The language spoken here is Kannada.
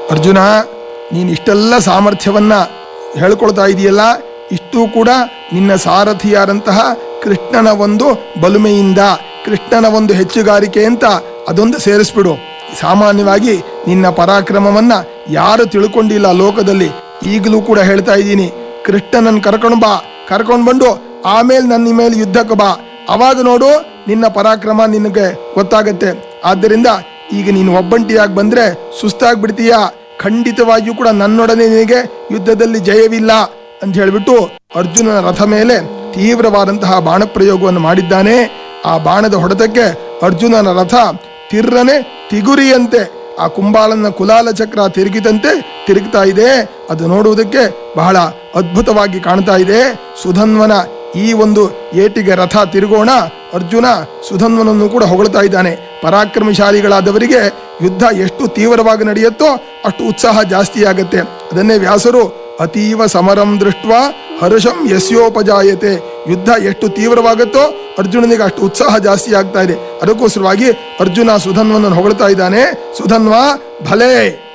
ಅರ್ಜುನ ನೀನ್ ಇಷ್ಟೆಲ್ಲ ಸಾಮರ್ಥ್ಯವನ್ನ ಹೇಳ್ಕೊಳ್ತಾ ಇದೆಯಲ್ಲ ಇಷ್ಟು ಕೂಡ ನಿನ್ನ ಸಾರಥಿಯಾದಂತಹ ಕೃಷ್ಣನ ಒಂದು ಬಲುಮೆಯಿಂದ ಕೃಷ್ಣನ ಒಂದು ಹೆಚ್ಚುಗಾರಿಕೆ ಅಂತ ಅದೊಂದು ಸೇರಿಸ್ಬಿಡು ಸಾಮಾನ್ಯವಾಗಿ ನಿನ್ನ ಪರಾಕ್ರಮವನ್ನ ಯಾರು ತಿಳ್ಕೊಂಡಿಲ್ಲ ಲೋಕದಲ್ಲಿ ಈಗಲೂ ಕೂಡ ಹೇಳ್ತಾ ಇದ್ದೀನಿ ಕೃಷ್ಣನನ್ನು ಕರ್ಕೊಂಡು ಬಾ ಕರ್ಕೊಂಡು ಬಂದು ಆಮೇಲೆ ನನ್ನ ಮೇಲೆ ಯುದ್ಧಕ್ಕೆ ಬಾ ಅವಾಗ ನೋಡು ನಿನ್ನ ಪರಾಕ್ರಮ ನಿನಗೆ ಗೊತ್ತಾಗತ್ತೆ ಆದ್ದರಿಂದ ಈಗ ನೀನು ಒಬ್ಬಂಟಿಯಾಗಿ ಬಂದ್ರೆ ಸುಸ್ತಾಗ್ಬಿಡ್ತೀಯ ಖಂಡಿತವಾಗಿಯೂ ಕೂಡ ನನ್ನೊಡನೆ ನಿನಗೆ ಯುದ್ಧದಲ್ಲಿ ಜಯವಿಲ್ಲ ಅಂತ ಹೇಳ್ಬಿಟ್ಟು ಅರ್ಜುನನ ರಥ ಮೇಲೆ ತೀವ್ರವಾದಂತಹ ಬಾಣ ಪ್ರಯೋಗವನ್ನು ಮಾಡಿದ್ದಾನೆ ಆ ಬಾಣದ ಹೊಡೆತಕ್ಕೆ ಅರ್ಜುನನ ರಥ ತಿರ್ರನೆ ತಿಗುರಿಯಂತೆ ಆ ಕುಂಬಾಲನ ಕುಲಾಲ ಚಕ್ರ ತಿರುಗಿದಂತೆ ತಿರುಗ್ತಾ ಇದೆ ಅದು ನೋಡುವುದಕ್ಕೆ ಬಹಳ ಅದ್ಭುತವಾಗಿ ಕಾಣ್ತಾ ಇದೆ ಸುಧನ್ವನ ಈ ಒಂದು ಏಟಿಗೆ ರಥ ತಿರುಗೋಣ ಅರ್ಜುನ ಸುಧನ್ವನನ್ನು ಕೂಡ ಹೊಗಳ್ತಾ ಇದ್ದಾನೆ ಪರಾಕ್ರಮಶಾಲಿಗಳಾದವರಿಗೆ ಯುದ್ಧ ಎಷ್ಟು ತೀವ್ರವಾಗಿ ನಡೆಯುತ್ತೋ ಅಷ್ಟು ಉತ್ಸಾಹ ಜಾಸ್ತಿ ಆಗತ್ತೆ ಅದನ್ನೇ ವ್ಯಾಸರು ಅತೀವ ಸಮರಂ ದೃಷ್ಟ ಹರ್ಷಂ ಯಸ್ಯೋಪಜಾಯತೆ ಯುದ್ಧ ಎಷ್ಟು ತೀವ್ರವಾಗುತ್ತೋ ಅರ್ಜುನನಿಗೆ ಅಷ್ಟು ಉತ್ಸಾಹ ಜಾಸ್ತಿ ಆಗ್ತಾ ಇದೆ ಅದಕ್ಕೋಸ್ಕರವಾಗಿ ಅರ್ಜುನ ಸುಧನ್ವನನ್ನು ಹೊಗಳ್ತಾ ಇದ್ದಾನೆ ಸುಧನ್ವ ಭಲೇ